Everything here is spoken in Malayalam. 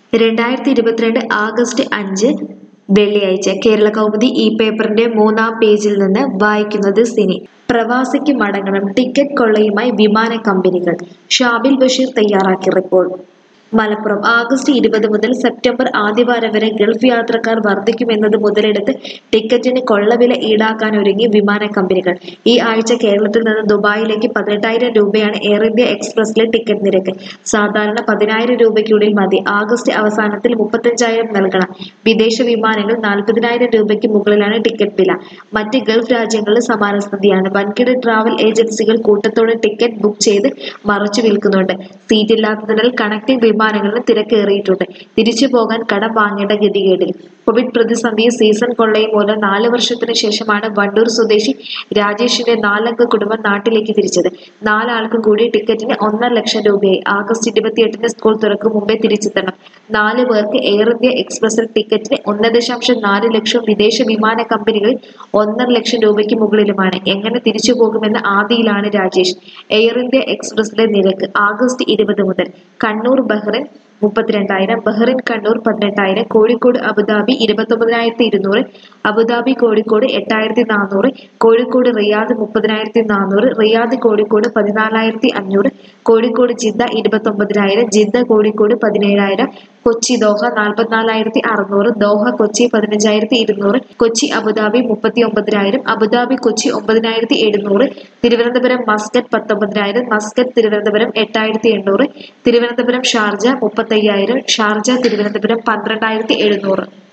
രണ്ടായിരത്തി ഇരുപത്തിരണ്ട് ആഗസ്റ്റ് അഞ്ച് വെള്ളിയാഴ്ച കേരള കൗമുദി ഈ പേപ്പറിന്റെ മൂന്നാം പേജിൽ നിന്ന് വായിക്കുന്നത് സിനി പ്രവാസിക്ക് മടങ്ങണം ടിക്കറ്റ് കൊള്ളയുമായി വിമാന കമ്പനികൾ ഷാബിൽ ബഷീർ തയ്യാറാക്കിയ റിപ്പോർട്ട് മലപ്പുറം ആഗസ്റ്റ് ഇരുപത് മുതൽ സെപ്റ്റംബർ ആദ്യവാരം വരെ ഗൾഫ് യാത്രക്കാർ വർദ്ധിക്കുമെന്നത് മുതലെടുത്ത് ടിക്കറ്റിന് കൊള്ളവില ഈടാക്കാൻ ഒരുങ്ങി വിമാന കമ്പനികൾ ഈ ആഴ്ച കേരളത്തിൽ നിന്ന് ദുബായിലേക്ക് പതിനെട്ടായിരം രൂപയാണ് എയർ ഇന്ത്യ എക്സ്പ്രസിലെ ടിക്കറ്റ് നിരക്ക് സാധാരണ പതിനായിരം രൂപയ്ക്കുള്ളിൽ മതി ആഗസ്റ്റ് അവസാനത്തിൽ മുപ്പത്തഞ്ചായിരം നൽകണം വിദേശ വിമാനങ്ങൾ നാൽപ്പതിനായിരം രൂപയ്ക്ക് മുകളിലാണ് ടിക്കറ്റ് വില മറ്റ് ഗൾഫ് രാജ്യങ്ങളിൽ സമാന സ്ഥിതിയാണ് വൻകിട ട്രാവൽ ഏജൻസികൾ കൂട്ടത്തോടെ ടിക്കറ്റ് ബുക്ക് ചെയ്ത് മറച്ചു വിൽക്കുന്നുണ്ട് സീറ്റില്ലാത്തതിനാൽ കണക്റ്റിംഗ് വിമാനങ്ങളിലും തിരക്കേറിയിട്ടുണ്ട് തിരിച്ചു പോകാൻ കടം വാങ്ങേണ്ട ഗതികേടിൽ കോവിഡ് പ്രതിസന്ധിയും സീസൺ കൊള്ളയും മൂലം നാല് വർഷത്തിന് ശേഷമാണ് വണ്ടൂർ സ്വദേശി രാജേഷിന്റെ നാലംഗ കുടുംബം നാട്ടിലേക്ക് തിരിച്ചത് നാലാൾക്കും കൂടി ടിക്കറ്റിന് ഒന്നര ലക്ഷം രൂപയായി ആഗസ്റ്റ് ഇരുപത്തിയെട്ടിന് സ്കൂൾ തുറക്കും മുമ്പേ തിരിച്ചെത്തണം നാല് പേർക്ക് എയർ ഇന്ത്യ എക്സ്പ്രസിൽ ടിക്കറ്റിന് ഒന്ന് ദശാംശം നാല് ലക്ഷം വിദേശ വിമാന കമ്പനികളിൽ ഒന്നര ലക്ഷം രൂപയ്ക്ക് മുകളിലുമാണ് എങ്ങനെ തിരിച്ചു പോകുമെന്ന ആദിയിലാണ് രാജേഷ് എയർ ഇന്ത്യ എക്സ്പ്രസിലെ നിരക്ക് ആഗസ്റ്റ് ഇരുപത് മുതൽ കണ്ണൂർ ബഹ്റിൻ മുപ്പത്തിരണ്ടായിരം ബഹ്റിൻ കണ്ണൂർ പതിനെട്ടായിരം കോഴിക്കോട് അബുദാബി ഇരുപത്തൊമ്പതിനായിരത്തി ഇരുന്നൂറ് അബുദാബി കോഴിക്കോട് എട്ടായിരത്തി നാനൂറ് കോഴിക്കോട് റിയാദ് മുപ്പതിനായിരത്തി നാനൂറ് റിയാദ് കോഴിക്കോട് പതിനാലായിരത്തി അഞ്ഞൂറ് കോഴിക്കോട് ജിദ്ദ ഇരുപത്തൊമ്പതിനായിരം ജിദ്ദ കോഴിക്കോട് പതിനേഴായിരം കൊച്ചി ദോഹ നാൽപ്പത്തിനാലായിരത്തി അറുന്നൂറ് ദോഹ കൊച്ചി പതിനഞ്ചായിരത്തി ഇരുന്നൂറ് കൊച്ചി അബുദാബി മുപ്പത്തി ഒമ്പതിനായിരം അബുദാബി കൊച്ചി ഒമ്പതിനായിരത്തി എഴുന്നൂറ് തിരുവനന്തപുരം മസ്കറ്റ് പത്തൊമ്പതിനായിരം മസ്കറ്റ് തിരുവനന്തപുരം എട്ടായിരത്തി എണ്ണൂറ് തിരുവനന്തപുരം ഷാർജ മുപ്പത്തയ്യായിരം ഷാർജ തിരുവനന്തപുരം പന്ത്രണ്ടായിരത്തി എഴുന്നൂറ്